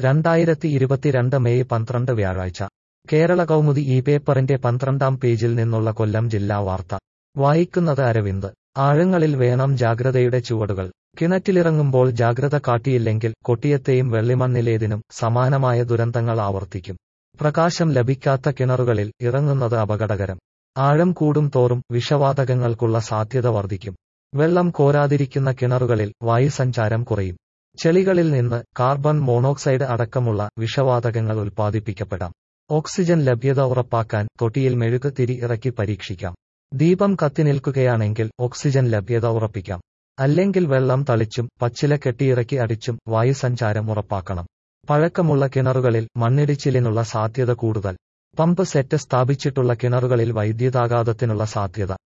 രണ്ടായിരത്തി ഇരുപത്തിരണ്ട് മെയ് പന്ത്രണ്ട് വ്യാഴാഴ്ച കേരള കൗമുദി ഈ പേപ്പറിന്റെ പന്ത്രണ്ടാം പേജിൽ നിന്നുള്ള കൊല്ലം ജില്ലാ വാർത്ത വായിക്കുന്നത് അരവിന്ദ് ആഴങ്ങളിൽ വേണം ജാഗ്രതയുടെ ചുവടുകൾ കിണറ്റിലിറങ്ങുമ്പോൾ ജാഗ്രത കാട്ടിയില്ലെങ്കിൽ കൊട്ടിയത്തെയും വെള്ളിമണ്ണിലേതിനും സമാനമായ ദുരന്തങ്ങൾ ആവർത്തിക്കും പ്രകാശം ലഭിക്കാത്ത കിണറുകളിൽ ഇറങ്ങുന്നത് അപകടകരം ആഴം കൂടും തോറും വിഷവാതകങ്ങൾക്കുള്ള സാധ്യത വർദ്ധിക്കും വെള്ളം കോരാതിരിക്കുന്ന കിണറുകളിൽ വായുസഞ്ചാരം കുറയും ചെളികളിൽ നിന്ന് കാർബൺ മോണോക്സൈഡ് അടക്കമുള്ള വിഷവാതകങ്ങൾ ഉൽപ്പാദിപ്പിക്കപ്പെടാം ഓക്സിജൻ ലഭ്യത ഉറപ്പാക്കാൻ തൊട്ടിയിൽ മെഴുക് തിരി ഇറക്കി പരീക്ഷിക്കാം ദീപം കത്തിനിൽക്കുകയാണെങ്കിൽ ഓക്സിജൻ ലഭ്യത ഉറപ്പിക്കാം അല്ലെങ്കിൽ വെള്ളം തളിച്ചും പച്ചില കെട്ടിയിറക്കി അടിച്ചും വായുസഞ്ചാരം ഉറപ്പാക്കണം പഴക്കമുള്ള കിണറുകളിൽ മണ്ണിടിച്ചിലിനുള്ള സാധ്യത കൂടുതൽ പമ്പ് സെറ്റ് സ്ഥാപിച്ചിട്ടുള്ള കിണറുകളിൽ വൈദ്യുതാഘാതത്തിനുള്ള സാധ്യത